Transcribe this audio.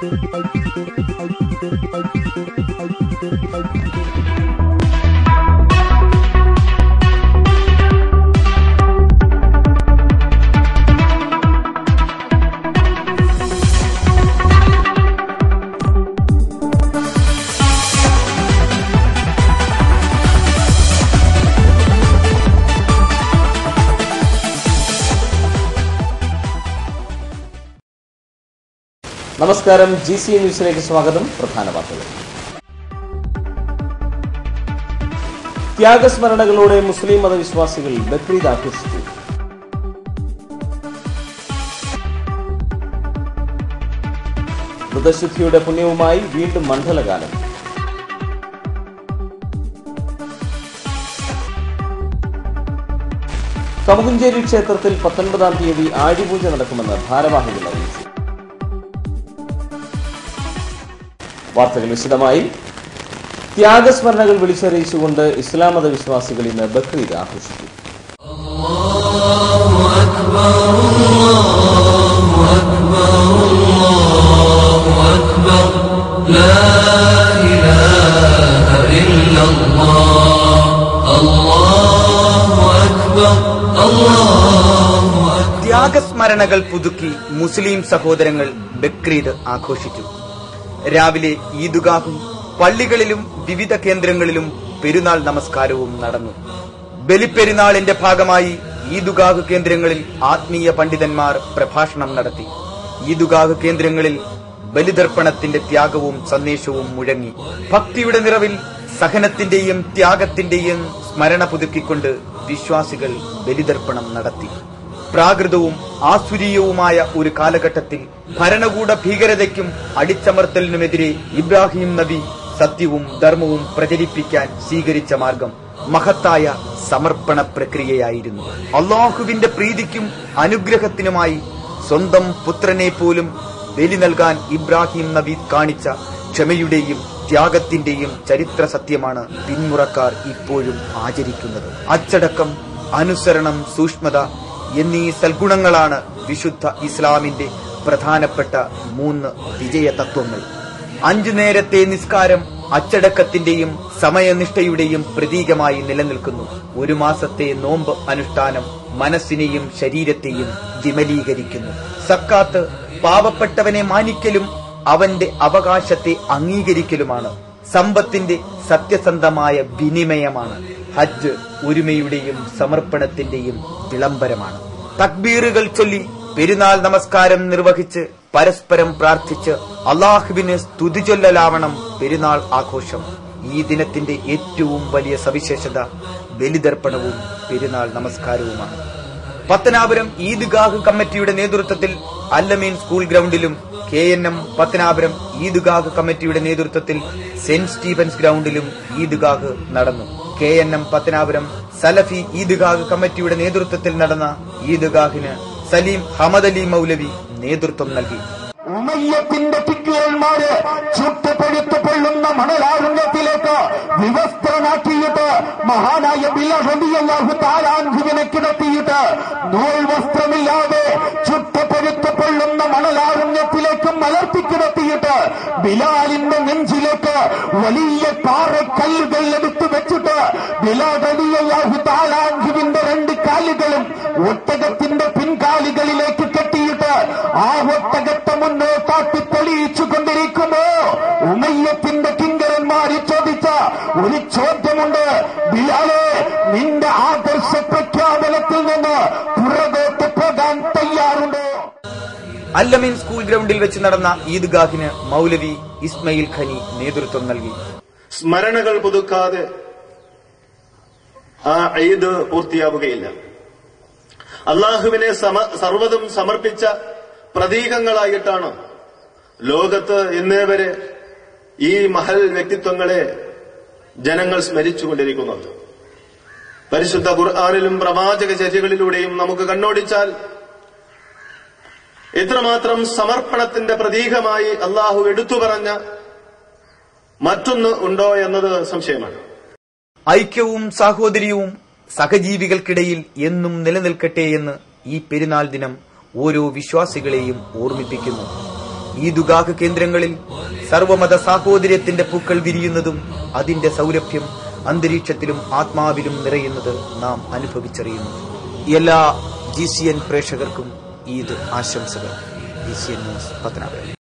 നമസ്കാരം G C ന്യൂസിലേക്ക് സ്വാഗതം പ്രധാന വാർത്തകൾ ത്യാഗസ്മരണകളോടെ മുസ്ലിം മതവിശ്വാസികൾ ബക്രീദ് ആഘോഷിച്ചു വ്രതശുദ്ധിയുടെ പുണ്യവുമായി വീണ്ടും മണ്ഡലകാലം കമുകുഞ്ചേരി ക്ഷേത്രത്തിൽ പത്തൊൻപതാം തീയതി ആഴിപൂജ നടക്കുമെന്ന് ഭാരവാഹികൾ അറിയിച്ചു വാർത്തകൾ വിശദമായി ത്യാഗസ്മരണകൾ വിളിച്ചറിയിച്ചുകൊണ്ട് ഇസ്ലാം മത വിശ്വാസികൾ ഇന്ന് ബക്രീദ് ആഘോഷിച്ചു ത്യാഗസ്മരണകൾ പുതുക്കി മുസ്ലിം സഹോദരങ്ങൾ ബക്രീദ് ആഘോഷിച്ചു രാവിലെ ഈദുഗാഹും പള്ളികളിലും വിവിധ കേന്ദ്രങ്ങളിലും പെരുന്നാൾ നമസ്കാരവും നടന്നു ബലിപ്പെരുന്നാളിന്റെ ഭാഗമായി ഈദുഗാഹ് കേന്ദ്രങ്ങളിൽ ആത്മീയ പണ്ഡിതന്മാർ പ്രഭാഷണം നടത്തി ഈദുഗാഹ് കേന്ദ്രങ്ങളിൽ ബലിതർപ്പണത്തിന്റെ ത്യാഗവും സന്ദേശവും മുഴങ്ങി ഭക്തിയുടെ നിറവിൽ സഹനത്തിന്റെയും ത്യാഗത്തിന്റെയും സ്മരണ പുതുക്കിക്കൊണ്ട് വിശ്വാസികൾ ബലിതർപ്പണം നടത്തി പ്രാകൃതവും ആസുരീയവുമായ ഒരു കാലഘട്ടത്തിൽ ഭരണകൂട ഭീകരതയ്ക്കും അടിച്ചമർത്തലിനുമെതിരെ ഇബ്രാഹിം നബി സത്യവും ധർമ്മവും പ്രചരിപ്പിക്കാൻ സ്വീകരിച്ച മാർഗം മഹത്തായ സമർപ്പണ പ്രക്രിയയായിരുന്നു അള്ളാഹുവിന്റെ പ്രീതിക്കും അനുഗ്രഹത്തിനുമായി സ്വന്തം പുത്രനെ പോലും ബലി നൽകാൻ ഇബ്രാഹിം നബി കാണിച്ച ക്ഷമയുടെയും ത്യാഗത്തിന്റെയും ചരിത്ര സത്യമാണ് പിന്മുറക്കാർ ഇപ്പോഴും ആചരിക്കുന്നത് അച്ചടക്കം അനുസരണം സൂക്ഷ്മത എന്നീ സൽഗുണങ്ങളാണ് വിശുദ്ധ ഇസ്ലാമിന്റെ പ്രധാനപ്പെട്ട മൂന്ന് വിജയ തത്വങ്ങൾ അഞ്ചു നേരത്തെ നിസ്കാരം അച്ചടക്കത്തിന്റെയും സമയനിഷ്ഠയുടെയും പ്രതീകമായി നിലനിൽക്കുന്നു ഒരു മാസത്തെ നോമ്പ് അനുഷ്ഠാനം മനസ്സിനെയും ശരീരത്തെയും വിമലീകരിക്കുന്നു സക്കാത്ത് പാവപ്പെട്ടവനെ മാനിക്കലും അവന്റെ അവകാശത്തെ അംഗീകരിക്കലുമാണ് സമ്പത്തിന്റെ സത്യസന്ധമായ വിനിമയമാണ് ഹജ്ജ് ഒരുമയുടെയും സമർപ്പണത്തിന്റെയും വിളംബരമാണ് തക്ബീറുകൾ ചൊല്ലി പെരുന്നാൾ നമസ്കാരം നിർവഹിച്ച് പരസ്പരം പ്രാർത്ഥിച്ച് അള്ളാഹുവിന് സ്തുതി ചൊല്ലലാവണം പെരുന്നാൾ ആഘോഷം ഈ ദിനത്തിന്റെ ഏറ്റവും വലിയ സവിശേഷത ബലിതർപ്പണവും പെരുന്നാൾ നമസ്കാരവുമാണ് പത്തനാപുരം ഈദ്ഗാഹ് കമ്മിറ്റിയുടെ നേതൃത്വത്തിൽ അല്ലമീൻ സ്കൂൾ ഗ്രൗണ്ടിലും കെ എൻ എം പത്തനാപുരം ഈദ്ഗാഹ് കമ്മിറ്റിയുടെ നേതൃത്വത്തിൽ സെന്റ് സ്റ്റീഫൻസ് ഗ്രൗണ്ടിലും ഈദ്ഗാഹ് നടന്നു കെ എൻ എം പത്തനാപുരം സലഫി ഈദ്ഗാഹ് കമ്മിറ്റിയുടെ നേതൃത്വത്തിൽ നടന്ന ഈദ്ഗാഹിന് സലീം ഹമദ് അലി മൗലവി നേതൃത്വം നൽകി ഉമയ്യത്തിന്റെ പിക്കിയന്മാര് ചുട്ടുപഴുത്തു പൊള്ളുന്ന മണലാരുണ്യത്തിലേക്ക് വിവസ്ത്രനാക്കിയിട്ട് മഹാനായ ബില്ലാഹു താരാൻഹുവിനെ കിടത്തിയിട്ട് നൂൽ വസ്ത്രമില്ലാതെ ചുട്ടുപഴുത്തു പൊള്ളുന്ന മണലാരുണ്യത്തിലേക്ക് മലർത്തി കിടത്തിയിട്ട് ബിലാലിന്റെ നെഞ്ചിലേക്ക് വലിയ പാറക്കല്ലുകൾ എടുത്തു വെച്ചിട്ട് ബിലാഹു താലാൻഹുവിന്റെ രണ്ട് കാലുകളും ഒട്ടകത്തിന്റെ പിൻകാലുകളിലേക്ക് കെട്ടിയിട്ട് ആ ഒട്ടകത്തെ മുന്നോട്ടാട്ടി തെളിയിച്ചു കൊണ്ടിരിക്കുമ്പോ ഉമയ്യത്തിന്റെ കിങ്കരന്മാര് ചോദിച്ച ഒരു ചോദ്യമുണ്ട് ബിലാലെ നിന്റെ ആദർശ പ്രഖ്യാപനത്തിൽ നിന്ന് പുറകോട്ട് പോകാൻ തയ്യാറുണ്ടോ അല്ലമീൻ സ്കൂൾ ഗ്രൗണ്ടിൽ വെച്ച് നടന്ന ഈദ്ഗാഹിന് മൗലവി ഇസ്മയിൽ ഖനി നേതൃത്വം നൽകി സ്മരണകൾ പുതുക്കാതെ ആ ഈദ് പൂർത്തിയാവുകയില്ല അള്ളാഹുവിനെ സമ സർവ്വതും സമർപ്പിച്ച പ്രതീകങ്ങളായിട്ടാണ് ലോകത്ത് ഇന്നേ വരെ ഈ മഹൽ വ്യക്തിത്വങ്ങളെ ജനങ്ങൾ സ്മരിച്ചുകൊണ്ടിരിക്കുന്നത് പരിശുദ്ധ ഖുർആാനിലും പ്രവാചക ചര്യകളിലൂടെയും നമുക്ക് കണ്ണോടിച്ചാൽ ഇത്രമാത്രം സമർപ്പണത്തിന്റെ പ്രതീകമായി അള്ളാഹു എടുത്തു പറഞ്ഞ മറ്റൊന്ന് ഉണ്ടോ എന്നത് സംശയമാണ് ഐക്യവും സാഹോദര്യവും സഹജീവികൾക്കിടയിൽ എന്നും നിലനിൽക്കട്ടെ എന്ന് ഈ പെരുന്നാൾ ദിനം ഓരോ വിശ്വാസികളെയും ഓർമ്മിപ്പിക്കുന്നു ഈദുഗാഹ് കേന്ദ്രങ്ങളിൽ സർവമത സാഹോദര്യത്തിന്റെ പൂക്കൾ വിരിയുന്നതും അതിന്റെ സൗരഭ്യം അന്തരീക്ഷത്തിലും ആത്മാവിലും നിറയുന്നത് നാം അനുഭവിച്ചറിയുന്നു എല്ലാ ജി സി എൻ പ്രേക്ഷകർക്കും ഈദ് ആശംസകൾ G C N news Pathanapuram